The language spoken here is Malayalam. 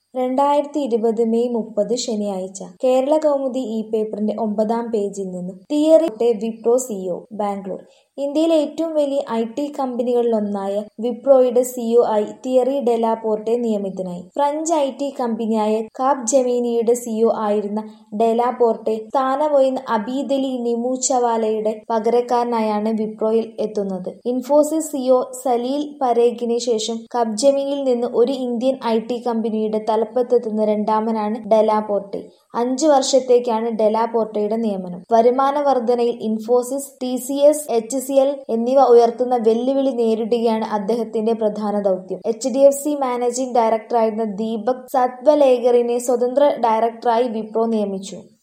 രണ്ടായിരത്തി ഇരുപത് മെയ് മുപ്പത് ശനിയാഴ്ച കേരള കൗമുദി ഈ പേപ്പറിന്റെ ഒമ്പതാം പേജിൽ നിന്നും തിയറി വിപ്രോ സിഇഒ ബാംഗ്ലൂർ ഇന്ത്യയിലെ ഏറ്റവും വലിയ ഐ ടി കമ്പനികളിലൊന്നായ വിപ്രോയുടെ സിഇഒ ആയി തിയറി ഡെലാപോർട്ടെ നിയമിതനായി ഫ്രഞ്ച് ഐ ടി കമ്പനിയായ കാപ് ജെമിനിയുടെ സിഇഒ ആയിരുന്ന ഡെലാപോർട്ടെ സ്ഥാനമൊഴിയുന്ന അബീദലി നിമൂച്ചവാലയുടെ പകരക്കാരനായാണ് വിപ്രോയിൽ എത്തുന്നത് ഇൻഫോസിസ് സിഇഒ സലീൽ പരേഖിന് ശേഷം കപ്ജെമിനിയിൽ നിന്ന് ഒരു ഇന്ത്യൻ ഐ ടി കമ്പനിയുടെ തലപ്പത്തെത്തുന്ന രണ്ടാമനാണ് ഡെലാപോർട്ടെ അഞ്ചു വർഷത്തേക്കാണ് ഡെലാപോർട്ടയുടെ നിയമനം വരുമാന വർധനയിൽ Infosys T C S H C L എന്നിവ ഉയർത്തുന്ന വെല്ലുവിളി നേരിടുകയാണ് അദ്ദേഹത്തിന്റെ പ്രധാന ദൗത്യം H D F C managing ഡയറക്ടറായിരുന്ന ദീപക് സത്വലേഖറിനെ സ്വതന്ത്ര ഡയറക്ടറായി വിപ്രോ നിയമിച്ചു